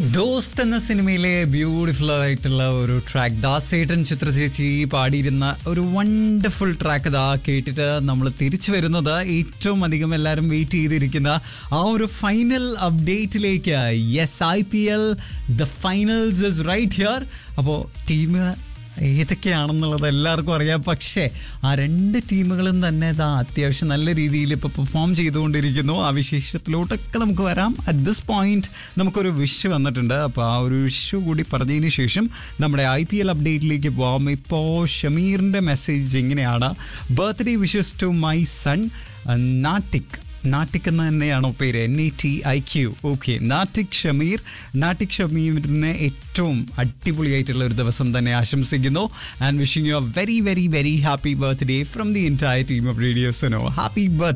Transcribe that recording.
ദോസ്ത് എന്ന സിനിമയിലെ ബ്യൂട്ടിഫുൾ ആയിട്ടുള്ള ഒരു ട്രാക്ക് ദാസേട്ടൻ ചിത്ര ചേച്ചി പാടിയിരുന്ന ഒരു വണ്ടർഫുൾ ട്രാക്ക് ദാ കേട്ടിട്ട് നമ്മൾ തിരിച്ചു വരുന്നത് ഏറ്റവും അധികം എല്ലാവരും വെയിറ്റ് ചെയ്തിരിക്കുന്ന ആ ഒരു ഫൈനൽ അപ്ഡേറ്റിലേക്ക് yes I P L the finals is right here അപ്പോൾ ടീം ഏതൊക്കെയാണെന്നുള്ളത് എല്ലാവർക്കും അറിയാം പക്ഷേ ആ രണ്ട് ടീമുകളും തന്നെ ഇതാ അത്യാവശ്യം നല്ല രീതിയിൽ ഇപ്പോൾ പെർഫോം ചെയ്തുകൊണ്ടിരിക്കുന്നു ആ വിശേഷത്തിലോട്ടൊക്കെ നമുക്ക് വരാം അറ്റ് ദിസ് പോയിന്റ് നമുക്കൊരു വിഷ് വന്നിട്ടുണ്ട് അപ്പോൾ ആ ഒരു വിഷു കൂടി പറഞ്ഞതിന് ശേഷം നമ്മുടെ ഐ പി എൽ അപ്ഡേറ്റിലേക്ക് പോകാം ഇപ്പോൾ ഷമീറിൻ്റെ മെസ്സേജ് ഇങ്ങനെയാണ് birthday wishes to my son Netiq Netiq എന്ന് തന്നെയാണോ പേര് N E T I Q okay Netiq Shameer Netiq ഷമീറിന് ഏറ്റവും അടിപൊളിയായിട്ടുള്ള ഒരു ദിവസം തന്നെ ആശംസിക്കുന്നു and wishing you a very very very happy birthday from the entire team of Radio Sano happy birth